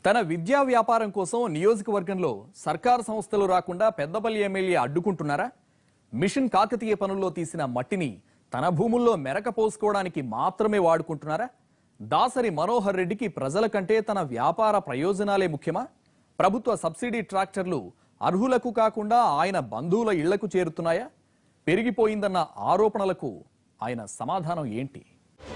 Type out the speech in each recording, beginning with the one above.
తన విద్యా వ్యాపారం కోసం నియోజకవర్గంలో సర్కారు సంస్థలు రాకుండా పెద్దపల్లి ఎమ్మెల్యే అడ్డుకుంటున్నారా మిషన్ కాకతీయ పనుల్లో తీసిన మట్టిని తన భూముల్లో మెరక పోసుకోవడానికి మాత్రమే వాడుకుంటున్నారా దాసరి మనోహర్ రెడ్డికి ప్రజల కంటే తన వ్యాపార ప్రయోజనాలే ముఖ్యమా ప్రభుత్వ సబ్సిడీ ట్రాక్టర్లు అర్హులకు కాకుండా ఆయన బంధువుల ఇళ్లకు చేరుతున్నాయా పెరిగిపోయిందన్న ఆరోపణలకు ఆయన సమాధానం ఏంటి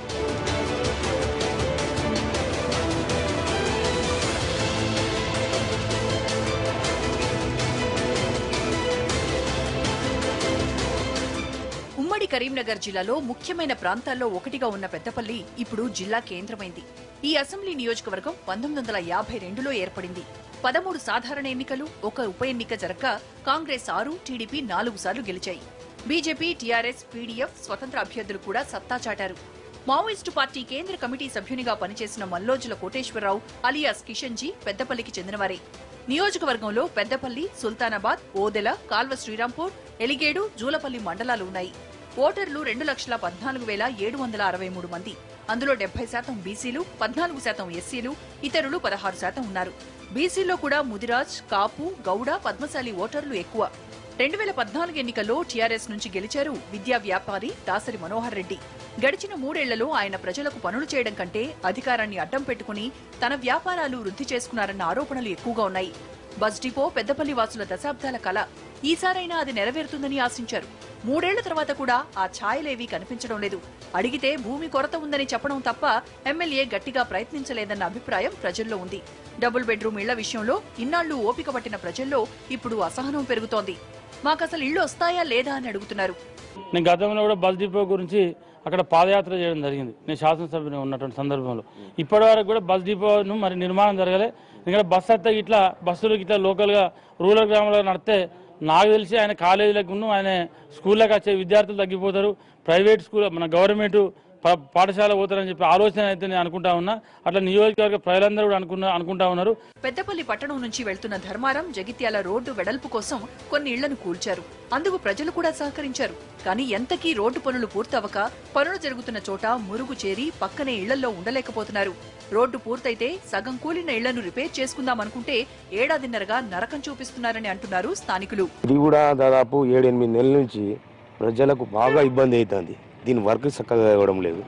ఉమ్మడి కరీంనగర్ జిల్లాలో ముఖ్యమైన ప్రాంతాల్లో ఒకటిగా ఉన్న పెద్దపల్లి ఇప్పుడు జిల్లా కేంద్రమైంది ఈ అసెంబ్లీ నియోజకవర్గం పంతొమ్మిది వందల యాభై రెండులో ఏర్పడింది పదమూడు సాధారణ ఎన్నికలు ఒక ఉప ఎన్నిక జరగక కాంగ్రెస్ ఆరు టీడీపీ నాలుగు సార్లు గెలిచాయి బీజేపీ టీఆర్ఎస్ పీడీఎఫ్ స్వతంత్ర అభ్యర్థులు కూడా సత్తా చాటారు మావోయిస్టు పార్టీ కేంద్ర కమిటీ సభ్యునిగా పనిచేసిన మల్లోజుల కోటేశ్వరరావు అలియాస్ కిషన్ జీ పెద్దపల్లికి చెందినవారే నియోజకవర్గంలో పెద్దపల్లి సుల్తానాబాద్ ఓదెల కాల్వ శ్రీరాంపూర్ ఎలిగేడు జూలపల్లి మండలాలు ఉన్నాయి ఓటర్లు రెండు లక్షల పద్నాలుగు వేల ఏడు వందల అరవై మూడు మంది అందులో డెబ్బై శాతం బీసీలు పద్నాలుగు శాతం ఎస్సీలు ఇతరులు పదహారు శాతం ఉన్నారు బీసీలో కూడా ముదిరాజ్ కాపు గౌడ పద్మశాలి ఓటర్లు ఎక్కువ రెండు వేల పద్నాలుగు ఎన్నికల్లో టీఆర్ఎస్ నుంచి గెలిచారు విద్యా వ్యాపారి దాసరి మనోహర్ రెడ్డి గడిచిన మూడేళ్లలో ఆయన ప్రజలకు పనులు చేయడం కంటే అధికారాన్ని అడ్డం పెట్టుకుని తన వ్యాపారాలు వృద్ధి చేసుకున్నారన్న ఆరోపణలు ఎక్కువగా ఉన్నాయి బస్ డిపో పెద్దపల్లి వాసుల దశాబ్దాల కళ ఈసారైనా అది నెరవేరుతుందని ఆశించారు మూడేళ్ల తర్వాత కూడా ఆ ఛాయలేవీ కనిపించడం లేదు అడిగితే భూమి కొరత ఉందని చెప్పడం తప్ప ఎమ్మెల్యే గట్టిగా ప్రయత్నించలేదన్న అభిప్రాయం ప్రజల్లో ఉంది డబుల్ బెడ్రూమ్ ఇళ్ల విషయంలో ఇన్నాళ్లు ఓపిక పట్టిన ప్రజల్లో ఇప్పుడు అసహనం పెరుగుతోంది మాకసలు ఇళ్లు వస్తాయా లేదా అని అడుగుతున్నారు నేను గతంలో కూడా బస్ డిపో గురించి అక్కడ పాదయాత్ర చేయడం జరిగింది నేను శాసనసభ్యుని ఉన్నటువంటి సందర్భంలో ఇప్పటి వరకు కూడా బస్ డిపోను మరి నిర్మాణం జరగలే ఎందుకంటే బస్ అయితే ఇట్లా బస్సులు ఇట్లా లోకల్గా రూరల్ గ్రామాల్లో నడితే నాకు తెలిసి ఆయన కాలేజీలకు ఆయన స్కూళ్ళకి వచ్చే విద్యార్థులు తగ్గిపోతారు ప్రైవేట్ స్కూల్ మన గవర్నమెంట్ పా- పాఠశాల పోతారని చెప్పి ఆలోచన అయితే నేను అనుకుంటా ఉన్నా అట్లా నియోజకవర్గ ప్రజలందరూ కూడా అనుకున్నా అనుకుంటా ఉన్నారు పెద్దపల్లి పట్టణం నుంచి వెళ్తున్న ధర్మారం జగిత్యాల రోడ్డు వెడల్పు కోసం కొన్ని ఇళ్లను కూల్చారు అందుకు ప్రజలు కూడా సహకరించారు కానీ ఎంతకీ రోడ్డు పనులు పూర్తవక పనులు జరుగుతున్న చోట మురుగు చేరి పక్కనే ఇళ్లలో ఉండలేకపోతున్నారు రోడ్డు పూర్తయితే సగం కూలిన ఇళ్లను రిపేర్ చేసుకుందామనుకుంటే ఏడాదిన్నరగా నరకం చూపిస్తున్నారని అంటున్నారు స్థానికులు ఇది కూడా దాదాపు ఏడెనిమిది నెలల నుంచి ప్రజలకు బాగా ఇబ్బంది అవుతుంది దీని వర్క్ చక్కగా ఇవ్వడం లేదు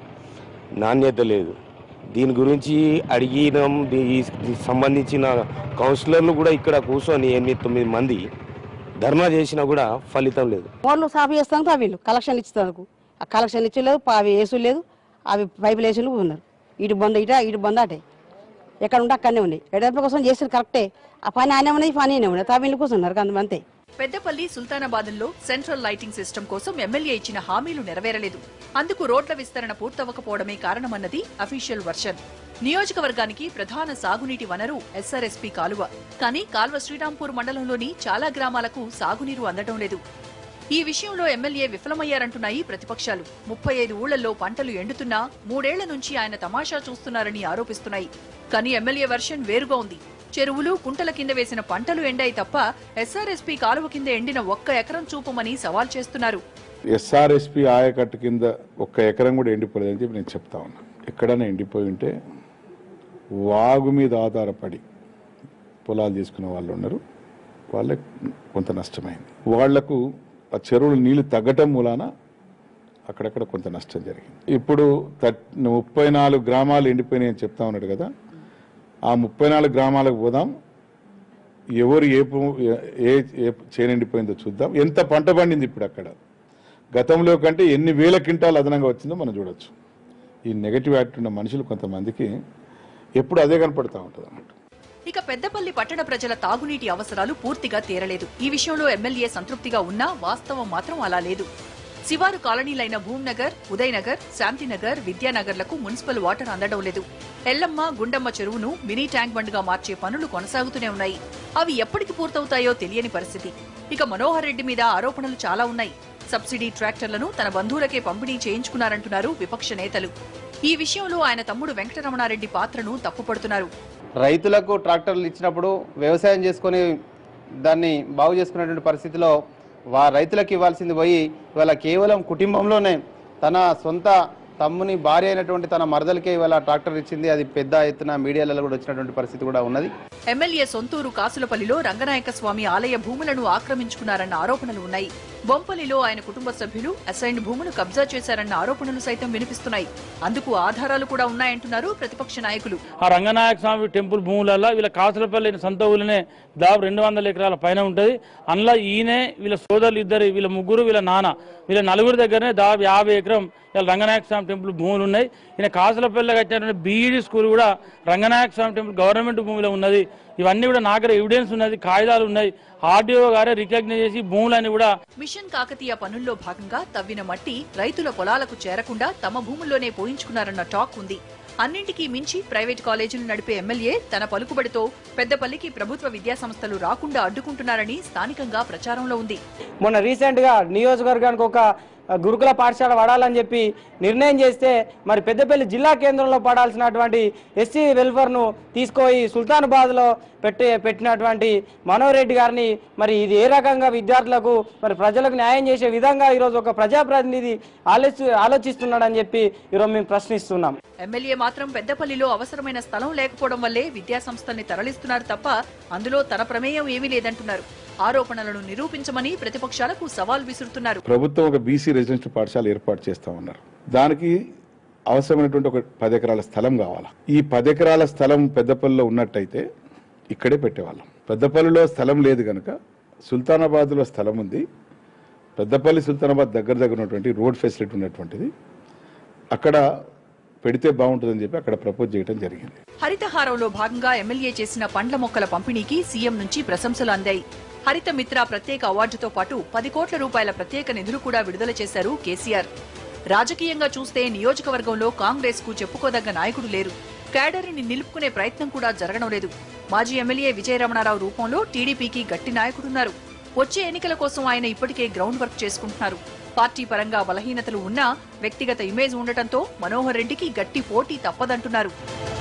నాణ్యత లేదు దీని గురించి అడిగినాం దీ- దీనికి సంబంధించిన కౌన్సిలర్లు కూడా ఇక్కడ కూర్చొని ఎనిమిది తొమ్మిది మంది ధర్నా చేసినా కూడా ఫలితం లేదు వాళ్ళు సాఫ్ చేస్తాను వీళ్ళు కలెక్షన్ ఇస్తాను ఆ కలెక్షన్ ఇచ్చలేదు అవి వేసు లేదు అవి పైపులు వేసి ఉన్నారు ఇటు బొంద ఇట ఇటు బొంద అటే ఎక్కడ ఉంటే అక్కడనే ఉన్నాయి ఎడప కోసం చేసేది కరెక్టే ఆ పని ఆయన ఉన్నాయి ఈ పని ఆయన ఉన్నాయి తా వీళ్ళు కూర్చున్నారు అంత అంతే పెద్దపల్లి సుల్తానాబాద్లో సెంట్రల్ లైటింగ్ సిస్టమ్ కోసం ఎమ్మెల్యే ఇచ్చిన హామీలు నెరవేరలేదు అందుకు రోడ్ల విస్తరణ పూర్తవకపోవడమే కారణమన్నది అఫీషియల్ వర్షన్ నియోజకవర్గానికి ప్రధాన సాగునీటి వనరు ఎస్ఆర్ఎస్పీ కాలువ కానీ కాల్వ శ్రీరాంపూర్ మండలంలోని చాలా గ్రామాలకు సాగునీరు అందడం లేదు ఈ విషయంలో ఎమ్మెల్యే విఫలమయ్యారంటున్నాయి ప్రతిపక్షాలు ముప్పై ఐదు ఊళ్లలో పంటలు ఎండుతున్నా మూడేళ్ల నుంచి ఆయన తమాషా చూస్తున్నారని ఆరోపిస్తున్నాయి కానీ ఎమ్మెల్యే వర్షన్ వేరుగా ఉంది చెరువులు కుంటల కింద వేసిన పంటలు ఎండాయి తప్ప ఎస్ఆర్ఎస్పీ కాలువ కింద ఎండిన ఒక్క ఎకరం చూపమని సవాల్ చేస్తున్నారు ఎస్ఆర్ఎస్పి ఆయకట్టు కింద ఒక్క ఎకరం కూడా ఎండిపోలేదని చెప్పి నేను చెప్తా ఉన్నా ఎక్కడైనా ఎండిపోయి ఉంటే వాగు మీద ఆధారపడి పొలాలు తీసుకున్న వాళ్ళు ఉన్నారు వాళ్ళకి కొంత నష్టమైంది వాళ్లకు ఆ చెరువులు నీళ్లు తగ్గటం మూలాన అక్కడక్కడ కొంత నష్టం జరిగింది ఇప్పుడు థర్- ముప్పై నాలుగు గ్రామాలు ఎండిపోయినాయి అని చెప్తా ఉన్నాడు కదా ఆ ముప్పై నాలుగు గ్రామాలకు పోదాం ఎవరు ఏ పు- ఏ ఏ చేను ఎండిపోయిందో చూద్దాం ఎంత పంట పండింది ఇప్పుడు అక్కడ గతంలో కంటే ఎన్ని వేల క్వింటాలు అదనంగా వచ్చిందో మనం చూడొచ్చు ఈ నెగటివ్ యాక్ట్ ఉన్న మనుషులు కొంతమందికి ఎప్పుడు అదే కనపడతా ఉంటుంది అన్నమాట ఇక పెద్దపల్లి పట్టణ ప్రజల తాగునీటి అవసరాలు పూర్తిగా తీరలేదు ఈ విషయంలో ఎమ్మెల్యే సంతృప్తిగా ఉన్నా వాస్తవం మాత్రం అలా లేదు శివారు కాలనీలైన భూమ్నగర్ ఉదయనగర్ శాంతినగర్ విద్యానగర్లకు మున్సిపల్ వాటర్ అందడం లేదు ఎల్లమ్మ గుండమ్మ చెరువును మినీ ట్యాంక్ బండ్గా మార్చే పనులు కొనసాగుతూనే ఉన్నాయి అవి ఎప్పటికి పూర్తవుతాయో తెలియని పరిస్థితి ఇక మనోహర్ రెడ్డి మీద ఆరోపణలు చాలా ఉన్నాయి సబ్సిడీ ట్రాక్టర్లను తన బంధువులకే పంపిణీ చేయించుకున్నారంటున్నారు విపక్ష నేతలు ఈ విషయంలో ఆయన తమ్ముడు వెంకటరమణారెడ్డి పాత్రను తప్పుపడుతున్నారు రైతులకు ట్రాక్టర్లు ఇచ్చినప్పుడు వ్యవసాయం చేసుకొని దాన్ని బాగు చేసుకునేటువంటి పరిస్థితిలో వా రైతులకు ఇవ్వాల్సింది పోయి ఇవాళ కేవలం కుటుంబంలోనే తన సొంత తమ్ముని భార్య అయినటువంటి తన మరదలకే ఇవాళ ట్రాక్టర్ ఇచ్చింది అది పెద్ద ఎత్తున మీడియాలలో కూడా వచ్చినటువంటి పరిస్థితి కూడా ఉన్నది ఎమ్మెల్యే సొంతూరు కాసులపల్లిలో రంగనాయక స్వామి ఆలయ భూములను ఆక్రమించుకున్నారన్న ఆరోపణలు ఉన్నాయి బొంపల్లిలో ఆయన కుటుంబ సభ్యులు అసైన్డ్ భూములు కబ్జా చేశారన్న ఆరోపణలు సైతం వినిపిస్తున్నాయి అందుకు ఆధారాలు కూడా ఉన్నాయంటున్నారు ప్రతిపక్ష నాయకులు ఆ రంగనాయక స్వామి టెంపుల్ భూములలో వీళ్ళ కాసులపల్లి సొంత ఊళ్ళనే దాదాపు రెండు వందల ఎకరాల పైన ఉంటుంది అందులో ఈయనే వీళ్ళ సోదరులు ఇద్దరు వీళ్ళ ముగ్గురు వీళ్ళ నాన్న వీళ్ళ నలుగురు దగ్గరనే దాదాపు యాభై ఎకరం వీళ్ళ రంగనాయక స్వామి టెంపుల్ భూములు ఉన్నాయి ఈయన కాసులపల్లి కట్టినటువంటి బీఈడి స్కూల్ కూడా రంగనాయక స్వామి టెంపుల్ గవర్నమెంట్ భూమిలో ఉన్నది ఇవన్నీ కూడా నా దగ్గర ఎవిడెన్స్ ఉన్నది కాగితాలు ఉన్నాయి ఆర్డీఓ గారే రికగ్నైజ్ చేసి భూములన్నీ కూడా మిషన్ కాకతీయ పనుల్లో భాగంగా తవ్విన మట్టి రైతుల పొలాలకు చేరకుండా తమ భూముల్లోనే పోయించుకున్నారన్న టాక్ ఉంది అన్నింటికీ మించి ప్రైవేట్ కాలేజీలు నడిపే ఎమ్మెల్యే తన పలుకుబడితో పెద్దపల్లికి ప్రభుత్వ విద్యాసంస్థలు రాకుండా అడ్డుకుంటున్నారని స్థానికంగా ప్రచారంలో ఉంది మొన్న రీసెంట్గా నియోజకవర్గానికి ఒక గురుకుల పాఠశాల పడాలని చెప్పి నిర్ణయం చేస్తే మరి పెద్దపల్లి జిల్లా కేంద్రంలో పడాల్సినటువంటి ఎస్సీ వెల్ఫేర్ను తీసుకుపోయి సుల్తానాబాద్లో పెట్టి పెట్టినటువంటి మనోహర్ రెడ్డి గారిని మరి ఇది ఏ రకంగా విద్యార్థులకు మరి ప్రజలకు న్యాయం చేసే విధంగా ఈరోజు ఒక ప్రజాప్రతినిధి ఆలోచి ఆలోచిస్తున్నాడని చెప్పి ఈరోజు మేము ప్రశ్నిస్తున్నాం ఎమ్మెల్యే మాత్రం పెద్దపల్లిలో అవసరమైన స్థలం లేకపోవడం వల్లే విద్యాసంస్థల్ని తరలిస్తున్నారు తప్ప అందులో తన ప్రమేయం ఏమీ లేదంటున్నారు ఆరోపణలను నిరూపించమని ప్రతిపక్షాలకు సవాల్ విసురుతున్నారు ప్రభుత్వం ఒక బీసీ రెసిడెన్షియల్ పాఠశాల ఏర్పాటు చేస్తా ఉన్నారు దానికి అవసరమైనటువంటి ఒక పది ఎకరాల స్థలం కావాలి ఈ పది ఎకరాల స్థలం పెద్దపల్లిలో ఉన్నట్టయితే ఇక్కడే పెట్టేవాళ్ళం పెద్దపల్లిలో స్థలం లేదు కనుక సుల్తానాబాద్లో స్థలం ఉంది పెద్దపల్లి సుల్తానాబాద్ దగ్గర దగ్గర ఉన్నటువంటి రోడ్ ఫెసిలిటీ ఉన్నటువంటిది అక్కడ పెడితే బాగుంటుందని చెప్పి అక్కడ ప్రపోజ్ చేయడం జరిగింది హరితహారంలో భాగంగా ఎమ్మెల్యే చేసిన పండ్ల మొక్కల పంపిణీకి సీఎం నుంచి ప్రశంసలు అందాయి హరిత మిత్ర ప్రత్యేక అవార్డుతో పాటు పది కోట్ల రూపాయల ప్రత్యేక నిధులు కూడా విడుదల చేశారు కేసీఆర్ రాజకీయంగా చూస్తే నియోజకవర్గంలో కాంగ్రెస్ కు చెప్పుకోదగ్గ నాయకుడు లేరు కేడర్ని నిలుపుకునే ప్రయత్నం కూడా జరగడం లేదు మాజీ ఎమ్మెల్యే విజయరమణారావు రూపంలో టీడీపీకి గట్టి నాయకుడున్నారు వచ్చే ఎన్నికల కోసం ఆయన ఇప్పటికే గ్రౌండ్ వర్క్ చేసుకుంటున్నారు పార్టీ పరంగా బలహీనతలు ఉన్నా వ్యక్తిగత ఇమేజ్ ఉండటంతో మనోహర్ రెడ్డికి గట్టి పోటీ తప్పదంటున్నారు